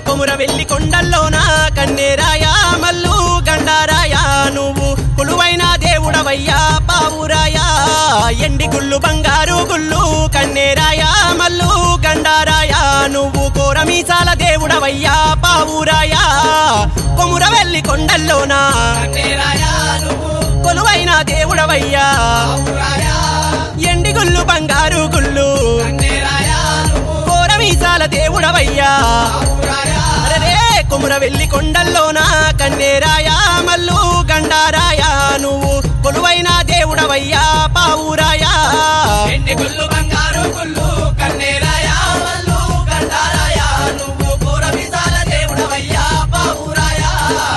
కొముర వెల్లి కొండల్లోన కన్నేరాయ మల్లు గండారాయ నువ్వు కొలువైన దేవుడవయ్యా పావురాయ ఎండి గుళ్ళు బంగారు గుళ్ళు కన్నేరాయ మల్లు గండారాయ నువ్వు కోరమీసాల దేవుడవయ్యా పావురాయ కొముర వెల్లి కొండల్లోన కన్నేరాయా నువ్వు కొలువైన దేవుడవయ్యా పావురాయా ఎండి గుళ్ళు బంగారు గుళ్ళు కన్నేరాయా నువ్వు కోరమీసాల దేవుడవయ్యా పావురాయా అరే కుముర వెల్లి కొండల్లోన కన్నేరాయ మల్లు గండారాయ నువ్వు కొలువైన దేవుడవయ్యా పావురాయా ఎండి గుళ్ళు బంగారు గుళ్ళు కన్నేరాయా వల్లు గండారాయా నువ్వు పూరమిసాల దేవుడవయ్యా పావురాయా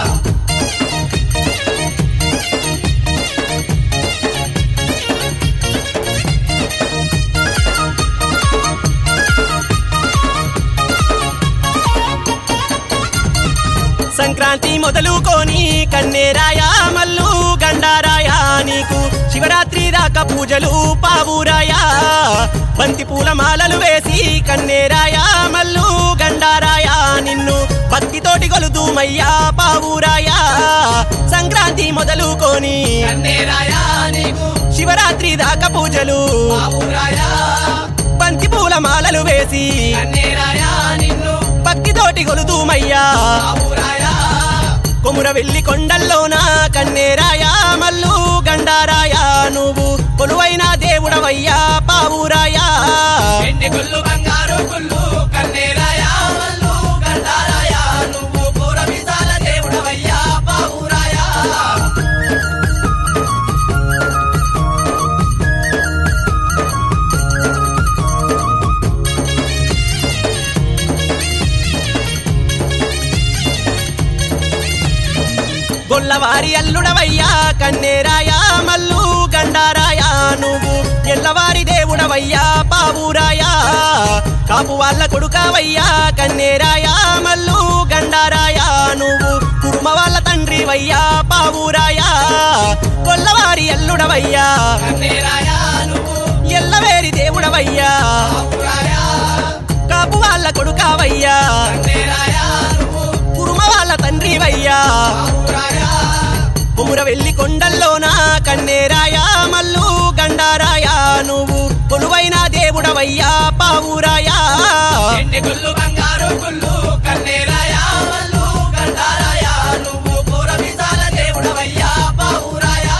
సంక్రాంతి మొదలుకొని కన్నేరాయ మల్లు గండారాయ నీకు శివరాత్రి దాకా పూజలు పావురాయ బంతి పూల మాలలు వేసి కన్నేరాయ మల్లు గండారాయ నిన్ను భక్తితోటి కొలుదుమయ్యా పావురాయ సంక్రాంతి మొదలుకొని కన్నేరాయా నీకు శివరాత్రి దాకా పూజలు పావురాయా బంతి పూల మాలలు వేసి కన్నేరాయా నిన్ను భక్తితోటి కొలుదుమయ్యా పావురాయా కొముర వెల్లి కొండల్లోన కన్నేరాయ మల్లు గండారాయ నువ్వు కొలువైన దేవుడవయ్యా పావురాయా ఎండి గుళ్ళు బంగారు గుళ్ళు కన్నేరాయా వల్లు గండారాయా నువ్వు పూరమిసాల దేవుడవయ్యా పావురాయా గొల్లవారి అల్లుడవయ్యా కన్నేరాయ మల్లు గండారాయ నువ్వు ఎల్లవారి దేవుడవయ్యా పావురాయా కాపు వాళ్ళ కొడుకవయ్యా కన్నేరాయ మల్లు గండారాయ నువ్వు కుర్మ వాళ్ళ తండ్రివయ్యా పావురాయా గొల్లవారి అల్లుడవయ్యా కన్నేరాయా నువ్వు ఎల్లవేరి దేవుడవయ్యా పావురాయా కాపు వాళ్ళ కొడుకావయ్యా కన్నేరాయా నువ్వు కురుమ వాళ్ళ తండ్రివయ్యా పావురాయా కుముర వెల్లి కొండల్లోన కన్నేరాయ మల్లు గండారాయ నువ్వు కొలువైన దేవుడవయ్యా పావురాయా ఎండి గుళ్ళు బంగారు గుళ్ళు కన్నేరాయా వల్లు గండారాయా నువ్వు పూరమిసాల దేవుడవయ్యా పావురాయా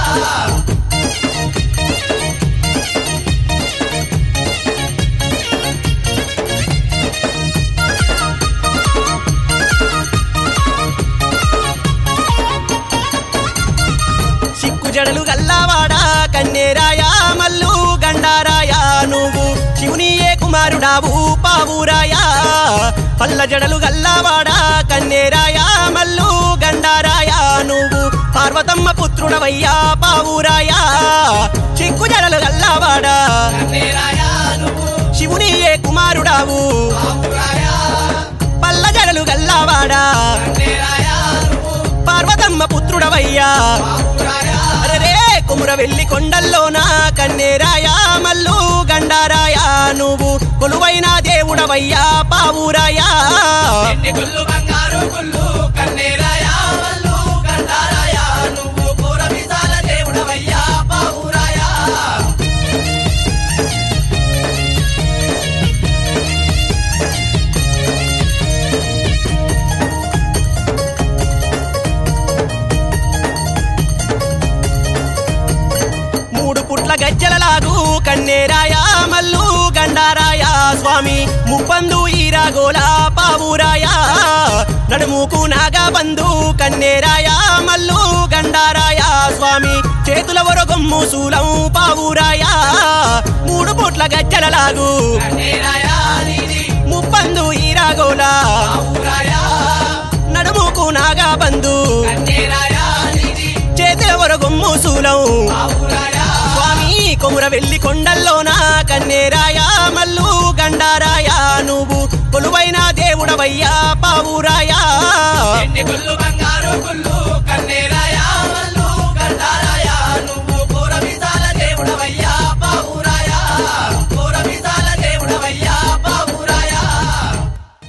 సిక్కు జడలు గల్లావాడా కన్నేరాయ మల్లు గండారాయ నువ్వు శివుని ఏ కుమారుడావు పావురాయా పల్ల జడలు గల్లావాడా కన్నేరాయ మల్లు గండారాయ నువ్వు పార్వతమ్మ పుత్రుడవయ్యా పావురాయా చిక్కు జడలు గల్లావాడా కన్నేరాయా నువ్వు శివుని ఏ కుమారుడావు పావురాయా పల్ల జడలు గల్లావాడా కన్నేరాయా నువ్వు పార్వతమ్మ పుత్రుడవయ్యా పావురాయా అరే కుముర వెల్లి కొండల్లోన కన్నేరాయ మల్లు గండారాయ నువ్వు కొలువైన దేవుడవయ్యా పావురాయా ఎండి గుళ్ళు బంగారు గుళ్ళు కన్నేరాయా వల్లు గండారాయా నువ్వు పూరమిసాల దేవుడవయ్యా పావురాయా మూడు పుట్ల గజ్జలలాగు కన్నేరాయ మల్లు గండారాయ స్వామి ముప్పందు ఈరాగోల పావురాయ నడుముకు నాగబంధు కన్నేరాయ మల్లు గండారాయ స్వామి చేతుల వరగొమ్ము శూలం పావురాయ మూడు పుట్ల గజ్జలలాగు కన్నేరాయా నీది ముప్పందు ఈరాగోల పావురాయా నడుముకు నాగబంధు కన్నేరాయా నీది చేతుల వరగొమ్ము శూలం పావురాయా స్వామి కొముర వెల్లి కొండల్లోన కన్నేరాయ మల్లు గండారాయ నువ్వు కొలువైన దేవుడవయ్యా పావురాయా ఎండి గుళ్ళు బంగారు గుళ్ళు